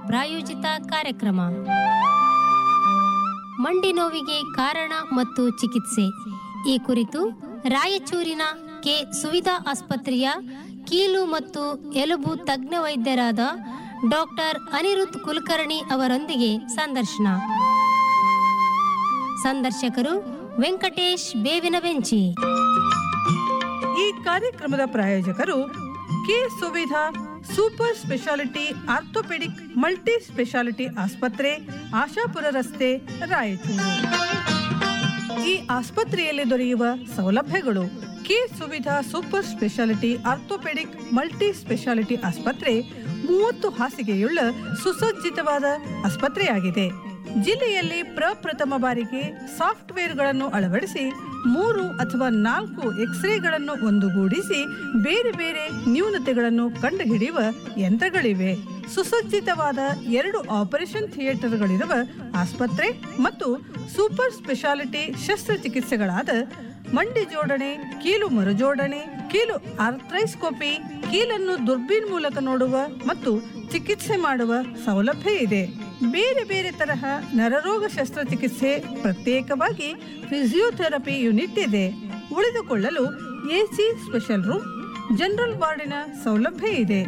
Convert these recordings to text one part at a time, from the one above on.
ಪ್ರಾಯೋಜಿತ ಕಾರ್ಯಕ್ರಮ ಮಂಡಿ ನೋವಿಗೆ ಕಾರಣ ಮತ್ತು ಚಿಕಿತ್ಸೆ ಈ ಕುರಿತು ರಾಯಚೂರಿನ ಕೆ ಸುವಿಧಾ ಆಸ್ಪತ್ರೆಯ ಕೀಲು ಮತ್ತು ಎಲುಬು ತಜ್ಞ ವೈದ್ಯರಾದ ಡಾಕ್ಟರ್ ಅನಿರುದ್ಧ್ ಕುಲಕರ್ಣಿ ಅವರೊಂದಿಗೆ ಸಂದರ್ಶನ ಸಂದರ್ಶಕರು ವೆಂಕಟೇಶ್ ಬೇವಿನ ಬೆಂಚಿ ಈ ಕಾರ್ಯಕ್ರಮದ ಪ್ರಾಯೋಜಕರು K Suvidha super speciality orthopaedic multi speciality ಆಸ್ಪತ್ರೆ ಆಶಾಪುರ ರಸ್ತೆ ರಾಯಚೂರು ಈ ಆಸ್ಪತ್ರೆಯಲ್ಲಿ ದೊರೆಯುವ ಸೌಲಭ್ಯಗಳು K Suvidha super speciality orthopaedic multi speciality ಆಸ್ಪತ್ರೆ ಮೂವತ್ತು ಹಾಸಿಗೆಯುಳ್ಳ ಸುಸಜ್ಜಿತವಾದ ಆಸ್ಪತ್ರೆಯಾಗಿದೆ ಜಿಲ್ಲೆಯಲ್ಲಿ ಪ್ರಪ್ರಥಮ ಬಾರಿಗೆ ಸಾಫ್ಟ್ವೇರ್ಗಳನ್ನು ಅಳವಡಿಸಿ ಮೂರು ಅಥವಾ ನಾಲ್ಕು ಎಕ್ಸ್ರೇಗಳನ್ನು ಒಂದುಗೂಡಿಸಿ ಬೇರೆ ಬೇರೆ ನ್ಯೂನತೆಗಳನ್ನು ಕಂಡುಹಿಡಿಯುವ ಯಂತ್ರಗಳಿವೆ ಸುಸಜ್ಜಿತವಾದ ಎರಡು ಆಪರೇಷನ್ ಥಿಯೇಟರ್ಗಳಿರುವ ಆಸ್ಪತ್ರೆ ಮತ್ತು ಸೂಪರ್ ಸ್ಪೆಷಾಲಿಟಿ ಶಸ್ತ್ರಚಿಕಿತ್ಸೆಗಳಾದ ಮಂಡಿ ಜೋಡಣೆ ಕೀಲು ಮರುಜೋಡಣೆ ಕೀಲು ಆರ್ಥ್ರೈಸ್ಕೋಪಿ ಕೀಲನ್ನು ದುರ್ಬೀನ್ ಮೂಲಕ ನೋಡುವ ಮತ್ತು ಚಿಕಿತ್ಸೆ ಮಾಡುವ ಸೌಲಭ್ಯ ಇದೆ ಬೇರೆ ಬೇರೆ ತರಹ ನರರೋಗ ಶಸ್ತ್ರಚಿಕಿತ್ಸೆ ಪ್ರತ್ಯೇಕವಾಗಿ ಫಿಸಿಯೋಥೆರಪಿ ಯೂನಿಟ್ ಇದೆ ಉಳಿದುಕೊಳ್ಳಲು ಎಸಿ ಸ್ಪೆಷಲ್ ರೂಮ್ ಜನರಲ್ ವಾರ್ಡಿನ ಸೌಲಭ್ಯ ಇದೆ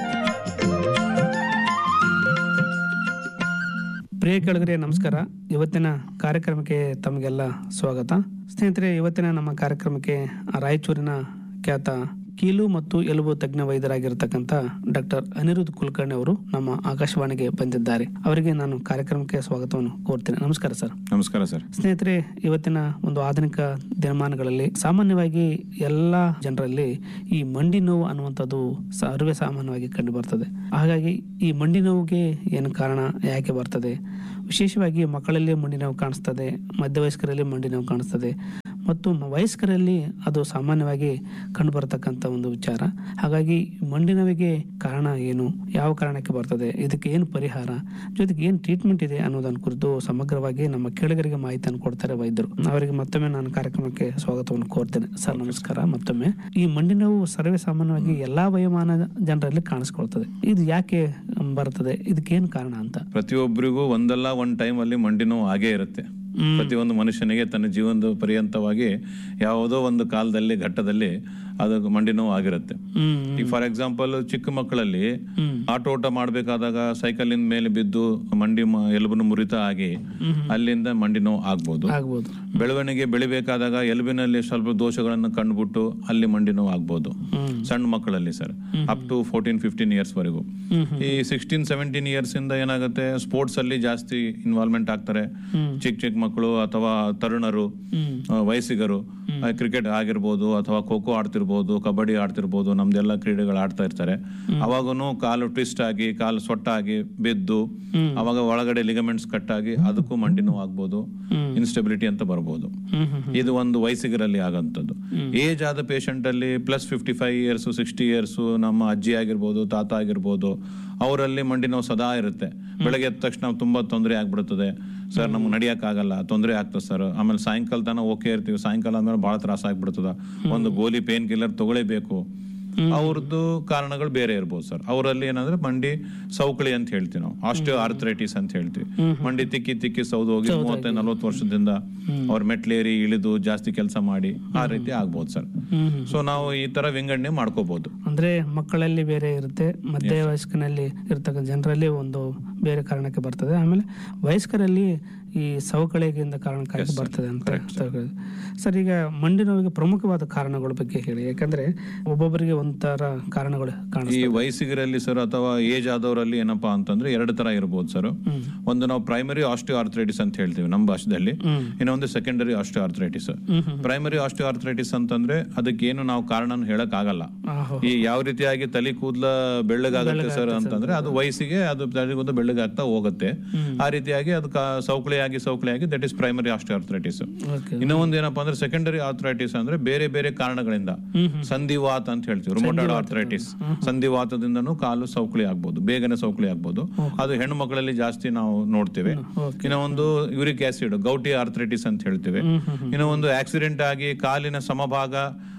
ಪ್ರಿಯ ಕೆಳಗರೆ ನಮಸ್ಕಾರ ಇವತ್ತಿನ ಕಾರ್ಯಕ್ರಮಕ್ಕೆ ತಮಗೆಲ್ಲ ಸ್ವಾಗತ ಸ್ನೇಹಿತರೆ ಇವತ್ತಿನ ನಮ್ಮ ಕಾರ್ಯಕ್ರಮಕ್ಕೆ ರಾಯಚೂರಿನ ಖ್ಯಾತ ಕೀಲು ಮತ್ತು ಎಲುಬು ತಜ್ಞ ವೈದ್ಯರಾಗಿರ್ತಕ್ಕಂಥ ಡಾಕ್ಟರ್ ಅನಿರುದ್ಧ್ ಕುಲಕರ್ಣಿ ಅವರು ನಮ್ಮ ಆಕಾಶವಾಣಿಗೆ ಬಂದಿದ್ದಾರೆ ಅವರಿಗೆ ನಾನು ಕಾರ್ಯಕ್ರಮಕ್ಕೆ ಸ್ವಾಗತವನ್ನು ಕೋರ್ತೇನೆ ನಮಸ್ಕಾರ ಸರ್ ನಮಸ್ಕಾರ ಸರ್ ಸ್ನೇಹಿತರೆ ಇವತ್ತಿನ ಒಂದು ಆಧುನಿಕ ದಿನಮಾನಗಳಲ್ಲಿ ಸಾಮಾನ್ಯವಾಗಿ ಎಲ್ಲ ಜನರಲ್ಲಿ ಈ ಮಂಡಿ ನೋವು ಅನ್ನುವಂಥದ್ದು ಸರ್ವೇ ಸಾಮಾನ್ಯವಾಗಿ ಕಂಡು ಬರ್ತದೆ ಹಾಗಾಗಿ ಈ ಮಂಡಿ ನೋವಿಗೆ ಏನು ಕಾರಣ ಯಾಕೆ ಬರ್ತದೆ ವಿಶೇಷವಾಗಿ ಮಕ್ಕಳಲ್ಲಿ ಮಂಡಿ ನೋವು ಕಾಣಿಸ್ತದೆ ಮಧ್ಯವಯಸ್ಕರಲ್ಲಿ ಮಂಡಿ ನೋವು ಕಾಣಿಸ್ತದೆ ಮತ್ತು ಮ- ವಯಸ್ಕರಲ್ಲಿ ಅದು ಸಾಮಾನ್ಯವಾಗಿ ಕಂಡು ಬರತಕ್ಕಂಥ ಒಂದು ವಿಚಾರ ಹಾಗಾಗಿ ಮಂಡಿ ನೋವಿಗೆ ಕಾರಣ ಏನು ಯಾವ ಕಾರಣಕ್ಕೆ ಬರ್ತದೆ ಇದಕ್ಕೆ ಏನು ಪರಿಹಾರ ಜೊತೆಗೆ ಏನು ಟ್ರೀಟ್ಮೆಂಟ್ ಇದೆ ಅನ್ನೋದನ್ನ ಕುರಿತು ಸಮಗ್ರವಾಗಿ ನಮ್ಮ ಕೇಳಿಗರಿಗೆ ಮಾಹಿತಿಯನ್ನು ಕೊಡ್ತಾರೆ ವೈದ್ಯರು ಅವರಿಗೆ ಮತ್ತೊಮ್ಮೆ ನಾನು ಕಾರ್ಯಕ್ರಮಕ್ಕೆ ಸ್ವಾಗತವನ್ನು ಕೋರ್ತೇನೆ ಸರ್ ನಮಸ್ಕಾರ ಮತ್ತೊಮ್ಮೆ ಈ ಮಂಡಿ ನೋವು ಸರ್ವೇ ಸಾಮಾನ್ಯವಾಗಿ ಎಲ್ಲಾ ವಯೋಮಾನ ಜನರಲ್ಲಿ ಕಾಣಿಸ್ಕೊಳ್ತದೆ ಇದು ಯಾಕೆ ಬರ್ತದೆ ಇದಕ್ಕೇನು ಕಾರಣ ಅಂತ ಪ್ರತಿಯೊಬ್ಬರಿಗೂ ಒಂದಲ್ಲ ಒಂದ್ ಟೈಮ್ ಅಲ್ಲಿ ಮಂಡಿ ನೋವು ಆಗೇ ಇರುತ್ತೆ ಪ್ರತಿಯೊಂದು ಮನುಷ್ಯನಿಗೆ ತನ್ನ ಜೀವನದ ಪರ್ಯಂತವಾಗಿ ಯಾವುದೋ ಒಂದು ಕಾಲದಲ್ಲಿ ಘಟ್ಟದಲ್ಲಿ ಅದು ಮಂಡಿ ನೋವು ಆಗಿರುತ್ತೆ ಹ್ಮ್ ಈಗ ಫಾರ್ ಎಕ್ಸಾಂಪಲ್ ಚಿಕ್ಕ ಮಕ್ಕಳಲ್ಲಿ ಆಟೋಟ ಮಾಡ್ಬೇಕಾದಾಗ ಸೈಕಲ್ ಮೇಲೆ ಬಿದ್ದು ಮಂಡಿ ಮ- ಎಲುಬನ್ನು ಮುರಿತ ಆಗಿ ಅಲ್ಲಿಂದ ಮಂಡಿ ನೋವು ಆಗ್ಬೋದು ಆಗ್ಬೋದು ಬೆಳವಣಿಗೆ ಬೆಳಿಬೇಕಾದಾಗ ಎಲುಬಿನಲ್ಲಿ ಸ್ವಲ್ಪ ದೋಷಗಳನ್ನು ಕಂಡುಬಿಟ್ಟು ಅಲ್ಲಿ ಮಂಡಿ ನೋವು ಆಗ್ಬೋದು ಸಣ್ಣ ಮಕ್ಕಳಲ್ಲಿ sir up to fourteen fifteen years ವರೆಗೂ ಈ ಸಿಕ್ಸ್ಟೀನ್ ಸೆವೆಂಟೀನ್ ಇಯರ್ಸ್ ಇಂದ ಏನಾಗುತ್ತೆ ಸ್ಪೋರ್ಟ್ಸ್ ಅಲ್ಲಿ ಜಾಸ್ತಿ ಇನ್ವಾಲ್ವ್ಮೆಂಟ್ ಆಗ್ತಾರೆ ಚಿಕ್ಕ ಚಿಕ್ಕ ಮಕ್ಕಳು ಅಥವಾ ತರುಣರು ಆ, ವಯಸ್ಸಿಗರು ಕ್ರಿಕೆಟ್ ಆಗಿರ್ಬೋದು ಅಥವಾ ಖೋ ಖೋ ಆಡ್ತಿರ್ಬೋದು ಕಬಡ್ಡಿ ಆಡ್ತಿರ್ಬೋದು ನಮ್ದೆಲ್ಲ ಕ್ರೀಡೆಗಳು ಆಡ್ತಾ ಇರ್ತಾರೆ ಅವಾಗೂ ಕಾಲು ಟ್ವಿಸ್ಟ್ ಆಗಿ ಕಾಲು ಸೊಟ್ಟಾಗಿ ಬಿದ್ದು ಅವಾಗ ಒಳಗಡೆ ಲಿಗಮೆಂಟ್ಸ್ ಕಟ್ ಆಗಿ ಅದಕ್ಕೂ ಮಂಡಿ ನೋವು ಆಗ್ಬೋದು ಇನ್ಸ್ಟೆಬಿಲಿಟಿ ಅಂತ ಬರ್ಬೋದು ಇದು ಒಂದು ವಯಸ್ಸಿಗರಲ್ಲಿ ಆಗಂತದ್ದು ಏಜ್ ಆದ ಪೇಷಂಟ್ ಅಲ್ಲಿ plus fifty five years sixty years ನಮ್ಮ ಅಜ್ಜಿ ಆಗಿರ್ಬೋದು ತಾತ ಆಗಿರ್ಬೋದು ಅವರಲ್ಲಿ ಮಂಡಿ ನೋವು ಸದಾ ಇರುತ್ತೆ ಬೆಳಗ್ಗೆ ಎದ್ದ ತಕ್ಷಣ ತುಂಬಾ ತೊಂದರೆ ಆಗ್ಬಿಡುತ್ತದೆ ಸರ್ ನಮ್ಗೆ ನಡಿಯಕ್ ಆಗಲ್ಲ ತೊಂದರೆ ಆಗ್ತದೆ ಸರ್ ಆಮೇಲೆ ಸಾಯಂಕಾಲ ತನಕ ಓಕೆ ಇರ್ತೀವಿ ಸಾಯಂಕಾಲ ಆದ್ಮೇಲೆ ಬಹಳ ತ್ರಾಸ ಆಗ್ಬಿಡ್ತದ ಒಂದು ಗೋಲಿ ಪೇನ್ ಕಿಲ್ಲರ್ ತಗೊಳ್ಳೇಬೇಕು ಅವ್ರದ್ದು ಕಾರಣಗಳು ಬೇರೆ ಇರ್ಬೋದು ಸರ್ ಅವರಲ್ಲಿ ಏನಂದ್ರೆ ಮಂಡಿ ಸೌಕಳಿ ಅಂತ ಹೇಳ್ತೀವಿ ನಾವು ಆಸ್ಟಿಯೋ ಆರ್ಥ್ರೈಟಿಸ್ ಅಂತ ಹೇಳ್ತೀವಿ ಮಂಡಿ ತಿಕ್ಕಿ ತಿಕ್ಕಿ ಸೌದು ಹೋಗಿ ಮೂವತ್ತೈದು ನಲ್ವತ್ತು ವರ್ಷದಿಂದ ಅವ್ರ ಮೆಟ್ಲೇರಿ ಇಳಿದು ಜಾಸ್ತಿ ಕೆಲಸ ಮಾಡಿ ಆ ರೀತಿ ಆಗ್ಬೋದು ಸರ್ ಸೊ ನಾವು ಈ ತರ ವಿಂಗಡಣೆ ಮಾಡ್ಕೋಬಹುದು ಅಂದ್ರೆ ಮಕ್ಕಳಲ್ಲಿ ಬೇರೆ ಇರುತ್ತೆ ಮಧ್ಯ ವಯಸ್ಕನಲ್ಲಿ ಇರ್ತಕ್ಕಂಥ ಜನರಲ್ಲಿ ಒಂದು ಬೇರೆ ಕಾರಣಕ್ಕೆ ಬರ್ತದೆ ಆಮೇಲೆ ವಯಸ್ಕರಲ್ಲಿ ಈ ಸವಕಳಿಯಿಂದ ಕಾರಣಕ್ಕಾಗಿ ಬರ್ತದೆ ಅಂತ ಹೇಳ್ತಾರೆ. ಸರ್ ಈಗ ಮಂಡಿ ನೋವಿಗೆ ಪ್ರಮುಖವಾದ ಕಾರಣಗಳ ಬಗ್ಗೆ ಹೇಳಿ ಯಾಕಂದ್ರೆ ಒಬ್ಬೊಬ್ಬರಿಗೆ ಒಂಥರ ಕಾರಣಗಳು ಈ ಕಾಣಿಸ್ತವೆ ವಯಸ್ಸಿಗರಲ್ಲಿ ಸರ್ ಅಥವಾ ಏಜ್ ಆದವರಲ್ಲಿ ಏನಪ್ಪಾ ಅಂತಂದ್ರೆ ಎರಡು ತರ ಇರ್ಬೋದು ಸರ್ ಒಂದು ನಾವು ಪ್ರೈಮರಿ ಆಸ್ಟಿಯೋ ಆರ್ಥ್ರೈಟಿಸ್ ಅಂತ ಹೇಳ್ತೀವಿ ನಮ್ಮ ಭಾಷೆದಲ್ಲಿ ಇನ್ನೊಂದು secondary osteoarthritis primary osteoarthritis ಅಂತಂದ್ರೆ ಅದಕ್ಕೆ ಏನು ನಾವು ಕಾರಣ ಹೇಳಕ್ ಆಗಲ್ಲ ಆಹೋ. ಈ ಯಾವ ರೀತಿಯಾಗಿ ತಲೆ ಕೂದಲ ಬೆಳ್ಳಗಾಗುತ್ತೆ ಸರ್ ಅಂತಂದ್ರೆ ಅದು ವಯಸ್ಸಿಗೆ ಅದು ತಲೆ ಕೂದಲು ಬೆಳ್ಳಗಾಗ್ತಾ ಹೋಗುತ್ತೆ ಆ ರೀತಿಯಾಗಿ ಅದು ಕಾ- ಸೌಕಳಿಯಾಗಿ ಸೌಕಳಿಯಾಗಿ that is primary osteoarthritis okay ಇನ್ನೂ ಒಂದು ಏನಪ್ಪಾ ಅಂದ್ರೆ ಸೆಕೆಂಡರಿ ಆರ್ಥ್ರೈಟಿಸ್ ಅಂದ್ರೆ ಬೇರೆ ಬೇರೆ ಕಾರಣಗಳಿಂದ ಸಂಧಿವಾತ ಅಂತ ಹೇಳ್ತೀವಿ ರುಮಟಾಯ್ಡ್ ಆರ್ಥ್ರೈಟಿಸ್ ಸಂಧಿವಾತದಿಂದನೂ ಕಾಲು ಸೌಕಳಿ ಆಗ್ಬೋದು ಬೇಗನೆ ಸೌಕಳಿ ಆಗ್ಬೋದು ಅದು ಹೆಣ್ಣು ಮಕ್ಕಳಲ್ಲಿ ಜಾಸ್ತಿ ನಾವು ನೋಡ್ತೇವೆ ಇನ್ನು ಒಂದು ಯೂರಿಕ್ ಆಸಿಡ್ ಗೌಟಿ ಆರ್ಥ್ರೈಟಿಸ್ ಅಂತ ಹೇಳ್ತೇವೆ ಇನ್ನು ಒಂದು ಆಕ್ಸಿಡೆಂಟ್ ಆಗಿ ಕಾಲಿನ ಸಮಭಾಗ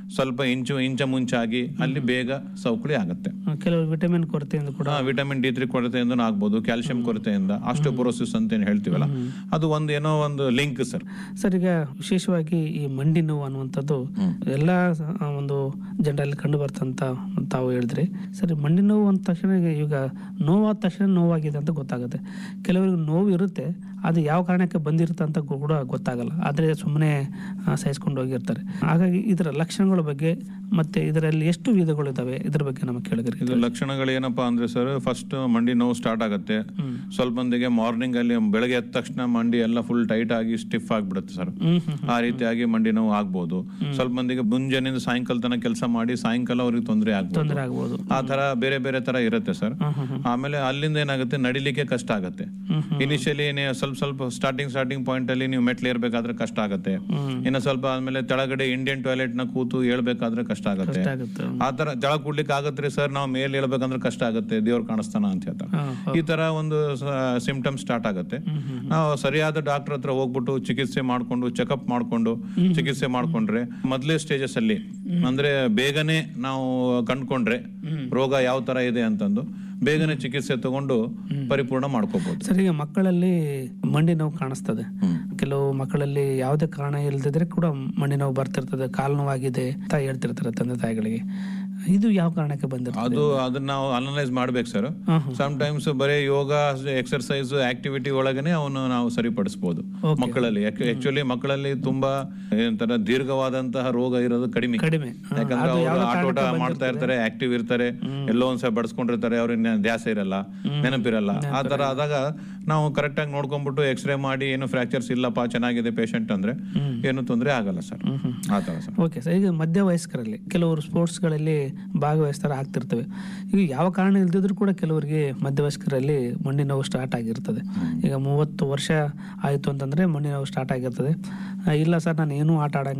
ಸ್ವಲ್ಪ ಇಂಚು ಇಂಚ ಮುಂಚಾಗಿ ಅಲ್ಲಿ ಬೇಗ ಸೌಕಳಿ ಆಗುತ್ತೆ ಕೆಲವು ವಿಟಮಿನ್ ಕೊರತೆಯಿಂದ ಕೂಡ ವಿಟಮಿನ್ ಡಿ ತ್ರೀ ಕೊರತೆಯಿಂದ ಆಗ್ಬೋದು ಕ್ಯಾಲ್ಸಿಯಂ ಕೊರತೆಯಿಂದ ಆಸ್ಟೋಪೊರೋಸಿಸ್ ಅಂತ ಏನ್ ಹೇಳ್ತೀವಲ್ಲ ಅದು ಒಂದು ಏನೋ ಒಂದು ಲಿಂಕ್ ಸರ್ ಸರ್ ಈಗ ವಿಶೇಷವಾಗಿ ಈ ಮಂಡಿ ನೋವು ಅನ್ನುವಂಥದ್ದು ಎಲ್ಲ ಆ, ಒಂದು ಜನರಲ್ಲಿ ಕಂಡು ಬರ್ತಂತ ತಾವು ಹೇಳಿದ್ರಿ ಸರಿ ಮಂಡಿ ನೋವು ಅಂದ ತಕ್ಷಣ ಈಗ- ಈಗ ನೋವಾದ ತಕ್ಷಣ ನೋವಾಗಿದೆ ಅಂತ ಗೊತ್ತಾಗುತ್ತೆ ಕೆಲವರಿಗೆ ನೋವು ಇರುತ್ತೆ ಅದು ಯಾವ ಕಾರಣಕ್ಕೆ ಬಂದಿರುತ್ತೆ ಅಂತ ಕೂಡ ಗೊತ್ತಾಗಲ್ಲ ಆದರೆ ಸುಮ್ಮನೆ ಸಹಿಸ್ಕೊಂಡು ಹೋಗಿರ್ತಾರೆ ಹಾಗಾಗಿ ಇದರ ಲಕ್ಷಣಗಳ ಬಗ್ಗೆ ಮತ್ತೆ ಇದರಲ್ಲಿ ಎಷ್ಟು ವಿಧಗಳಿದ್ದಾವೆ ಇದ್ರ ಬಗ್ಗೆ ನಮಗೆ ಕೇಳಿದ್ರಿ ಇದು ಲಕ್ಷಣಗಳು ಏನಪ್ಪಾ ಅಂದ್ರೆ ಸರ್ ಫಸ್ಟ್ ಮಂಡಿ ನೋವು ಸ್ಟಾರ್ಟ್ ಆಗುತ್ತೆ ಸ್ವಲ್ಪ ಮಂದಿಗೆ ಮಾರ್ನಿಂಗ್ ಅಲ್ಲಿ ಬೆಳಗ್ಗೆ ಎದ್ದ ತಕ್ಷಣ ಮಂಡಿ ಎಲ್ಲ ಫುಲ್ ಟೈಟ್ ಆಗಿ ಸ್ಟಿಫ್ ಆಗಿಬಿಡುತ್ತೆ ಸರ್ ಹ್ಮ್ ಹ್ಮ್ ಆ ರೀತಿಯಾಗಿ ಮಂಡಿ ನೋವು ಆಗ್ಬೋದು ಸ್ವಲ್ಪ ಮಂದಿಗೆ ಮುಂಜಾನೆಯಿಂದ ಸಾಯಂಕಾಲ ತನಕ ಕೆಲಸ ಮಾಡಿ ಸಾಯಂಕಾಲ ಅವ್ರಿಗೆ ತೊಂದರೆ ಆಗ್ಬೋದು ತೊಂದರೆ ಆಗ್ಬೋದು ಆ ತರ ಬೇರೆ ಬೇರೆ ತರ ಇರುತ್ತೆ ಸರ್ ಹ್ಮ್ ಹ್ಮ್ ಹ್ಮ್ ಆಮೇಲೆ ಅಲ್ಲಿಂದ ಏನಾಗುತ್ತೆ ನಡಿಲಿಕ್ಕೆ ಕಷ್ಟ ಆಗುತ್ತೆ ಹ್ಮ್ ಹ್ಮ್ ಇನಿಷಿಯಲಿ ಸ್ವಲ್ಪ ಸ್ವಲ್ಪ ಸ್ಟಾರ್ಟಿಂಗ್ ಸ್ಟಾರ್ಟಿಂಗ್ ಪಾಯಿಂಟ್ ಅಲ್ಲಿ ನೀವು ಮೆಟ್ಲು ಏರ್ಬೇಕಾದ್ರೆ ಕಷ್ಟ ಆಗುತ್ತೆ ಹ್ಮ್ ಇನ್ನು ಸ್ವಲ್ಪ ಆದ್ಮೇಲೆ ತೆಳಗಡೆ ಇಂಡಿಯನ್ ಟಾಯ್ಲೆಟ್ ನ ಕೂತು ಹೇಳ್ಬೇಕಾದ್ರೆ ಕಷ್ಟ ಆಗುತ್ತೆ ಕಷ್ಟ ಆಗುತ್ತೆ ಆ ತರ ಜಳ ಕುಡ್ಲಿಕ್ಕೆ ಆಗತ್ರಿ ಸರ್ ನಾವು ಮೇಲೆ ಹೇಳ್ಬೇಕಂದ್ರೆ ಕಷ್ಟ ಆಗುತ್ತೆ ದೇವ್ರು ಕಾಣಿಸ್ತಾನ ಅಂತ ಹೇಳ್ತಾರೆ ಹಾ, ಈ ತರ ಒಂದು ಸಿಂಪ್ಟಮ್ ಸ್ಟಾರ್ಟ್ ಆಗುತ್ತೆ ಹ್ಮ್ ಹ್ಮ್ ನಾವು ಸರಿಯಾದ ಡಾಕ್ಟರ್ ಹತ್ರ ಹೋಗ್ಬಿಟ್ಟು ಚಿಕಿತ್ಸೆ ಮಾಡ್ಕೊಂಡು ಚೆಕಪ್ ಮಾಡ್ಕೊಂಡು ಚಿಕಿತ್ಸೆ ಮಾಡ್ಕೊಂಡ್ರೆ ಮೊದಲೇ ಸ್ಟೇಜಸ್ ಅಲ್ಲಿ ಅಂದ್ರೆ ಬೇಗನೆ ನಾವು ಕಂಡ್ಕೊಂಡ್ರೆ ರೋಗ ಯಾವ ತರ ಇದೆ ಅಂತಂದು ಬೇಗನೆ ಚಿಕಿತ್ಸೆ ತಗೊಂಡು ಪರಿಪೂರ್ಣ ಮಾಡ್ಕೋಬಹುದು ಸರ್ ಈಗ ಮಕ್ಕಳಲ್ಲಿ ಮಂಡಿ ನೋವು ಕಾಣಿಸ್ತದೆ ಕೆಲವು ಮಕ್ಕಳಲ್ಲಿ ಯಾವುದೇ ಕಾರಣ ಇಲ್ಲದಿದ್ರೆ ಕೂಡ ಮಂಡಿ ನೋವು ಬರ್ತಿರ್ತದೆ ಕಾಲು ನೋವಾಗಿದೆ ಅಂತ ಹೇಳ್ತಿರ್ತಾರೆ ತಂದೆ ತಾಯಿಗಳಿಗೆ ಇದು ಯಾವ ಕಾರಣಕ್ಕೆ ಬಂದಿರ್ತದೆ ಅದು ಅದನ್ನ ನಾವು ಅನಲೈಸ್ ಮಾಡ್ಬೇಕು sir hmm hmm. Some times ಬರೀ ಯೋಗ ಎಕ್ಸರ್ಸೈಸ್ ಆಕ್ಟಿವಿಟಿ ಒಳಗನೆ ಅವನು ನಾವು ಸರಿಪಡಿಸಬಹುದು Okay. ಮಕ್ಕಳಲ್ಲಿ ಆಕ್ಚುಲಿ ಮಕ್ಕಳಲ್ಲಿ ತುಂಬಾ ಏನಂತಾರ ದೀರ್ಘವಾದಂತಹ ರೋಗ ಇರೋದು ಕಡಿಮೆ ಕಡಿಮೆ ಹಾ, ಯಾಕಂದ್ರೆ ಅದು ಅವರು ಯಾವ್ದೋ ಆಟೋಟ ಕಾರಣಕ್ಕೆ ಮಾಡ್ತಾ ಇರ್ತಾರೆ ಆಕ್ಟಿವ್ ಇರ್ತಾರೆ ಎಲ್ಲೋ ಒಂದ್ಸಲ ಬಡ್ಸ್ಕೊಂಡಿರ್ತಾರೆ ಅವ್ರಿಗೆ ಧ್ಯಾಸ ಇರಲ್ಲ ನೆನಪಿರಲ್ಲ ಆ ತರ ಆದಾಗ ನಾವು ಕರೆಕ್ಟ್ ಆಗಿ ನೋಡ್ಕೊಂಡ್ಬಿಟ್ಟು ಎಕ್ಸ್ರೇ ಮಾಡಿ ಏನು ಫ್ರಾಕ್ಚರ್ಸ್ ಇಲ್ಲಪ್ಪ ಚೆನ್ನಾಗಿದೆ ಪೇಷಂಟ್ ಅಂದ್ರೆ ಏನು ತೊಂದರೆ ಆಗಲ್ಲ ಸರ್ ಆ ತರ ಸರ್ ಓಕೆ ಸರ್ ಈಗ ಮಧ್ಯ ವಯಸ್ಕರಲ್ಲಿ ಕೆಲವರು ಸ್ಪೋರ್ಟ್ಸ್ಗಳಲ್ಲಿ ಭಾಗವಹಿಸ್ತಾರೆ ಆಗ್ತಿರ್ತವೆ ಈಗ ಯಾವ ಕಾರಣ ಇಲ್ದಿದ್ರು ಕೂಡ ಕೆಲವರಿಗೆ ಮಧ್ಯ ವಯಸ್ಕರಲ್ಲಿ ಮಂಡಿ ನೋವು ಸ್ಟಾರ್ಟ್ ಆಗಿರ್ತದೆ ಈಗ ಮೂವತ್ತು ವರ್ಷ ಆಯಿತು ಅಂತಂದ್ರೆ ಮಂಡಿ ನೋವು ಸ್ಟಾರ್ಟ್ ಆಗಿರ್ತದೆ ಆ, ಇಲ್ಲ ಸರ್ ನಾನು ಏನೂ ಆಟ ಆಡಂಗಿಲ್ಲ